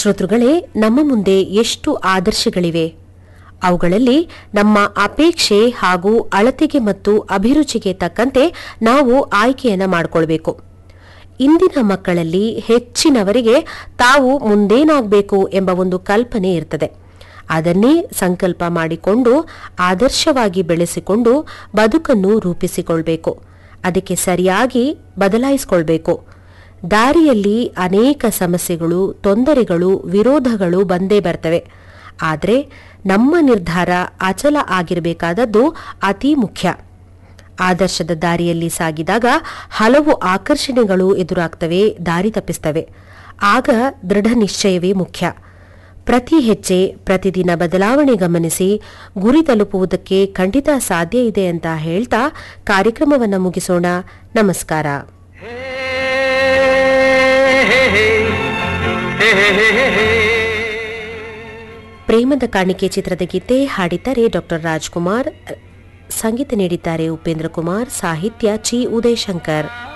ಶ್ರೋತೃಗಳೇ ನಮ್ಮ ಮುಂದೆ ಎಷ್ಟು ಆದರ್ಶಗಳಿವೆ ಅವುಗಳಲ್ಲಿ ನಮ್ಮ ಅಪೇಕ್ಷೆ ಹಾಗೂ ಅಳತೆಗೆ ಮತ್ತು ಅಭಿರುಚಿಗೆ ತಕ್ಕಂತೆ ನಾವು ಆಯ್ಕೆಯನ್ನ ಮಾಡಿಕೊಳ್ಬೇಕು ಇಂದಿನ ಮಕ್ಕಳಲ್ಲಿ ಹೆಚ್ಚಿನವರಿಗೆ ತಾವು ಮುಂದೇನಾಗಬೇಕು ಎಂಬ ಒಂದು ಕಲ್ಪನೆ ಇರ್ತದೆ ಅದನ್ನೇ ಸಂಕಲ್ಪ ಮಾಡಿಕೊಂಡು ಆದರ್ಶವಾಗಿ ಬೆಳೆಸಿಕೊಂಡು ಬದುಕನ್ನು ರೂಪಿಸಿಕೊಳ್ಬೇಕು ಅದಕ್ಕೆ ಸರಿಯಾಗಿ ಬದಲಾಯಿಸಿಕೊಳ್ಬೇಕು ದಾರಿಯಲ್ಲಿ ಅನೇಕ ಸಮಸ್ಯೆಗಳು ತೊಂದರೆಗಳು ವಿರೋಧಗಳು ಬಂದೇ ಬರ್ತವೆ ಆದರೆ ನಮ್ಮ ನಿರ್ಧಾರ ಅಚಲ ಆಗಿರಬೇಕಾದದ್ದು ಅತಿ ಮುಖ್ಯ ಆದರ್ಶದ ದಾರಿಯಲ್ಲಿ ಸಾಗಿದಾಗ ಹಲವು ಆಕರ್ಷಣೆಗಳು ಎದುರಾಗ್ತವೆ ದಾರಿ ತಪ್ಪಿಸ್ತವೆ ಆಗ ದೃಢ ನಿಶ್ಚಯವೇ ಮುಖ್ಯ ಪ್ರತಿ ಹೆಜ್ಜೆ ಪ್ರತಿದಿನ ಬದಲಾವಣೆ ಗಮನಿಸಿ ಗುರಿ ತಲುಪುವುದಕ್ಕೆ ಖಂಡಿತ ಸಾಧ್ಯ ಇದೆ ಅಂತ ಹೇಳ್ತಾ ಕಾರ್ಯಕ್ರಮವನ್ನು ಮುಗಿಸೋಣ ನಮಸ್ಕಾರ ಪ್ರೇಮದ ಕಾಣಿಕೆ ಚಿತ್ರದ ಗೀತೆ ಹಾಡಿದ್ದಾರೆ ಡಾಕ್ಟರ್ ರಾಜ್ಕುಮಾರ್ ಸಂಗೀತ ನೀಡಿದ್ದಾರೆ ಉಪೇಂದ್ರ ಕುಮಾರ್ ಸಾಹಿತ್ಯ ಚಿ ಉದಯಶಂಕರ್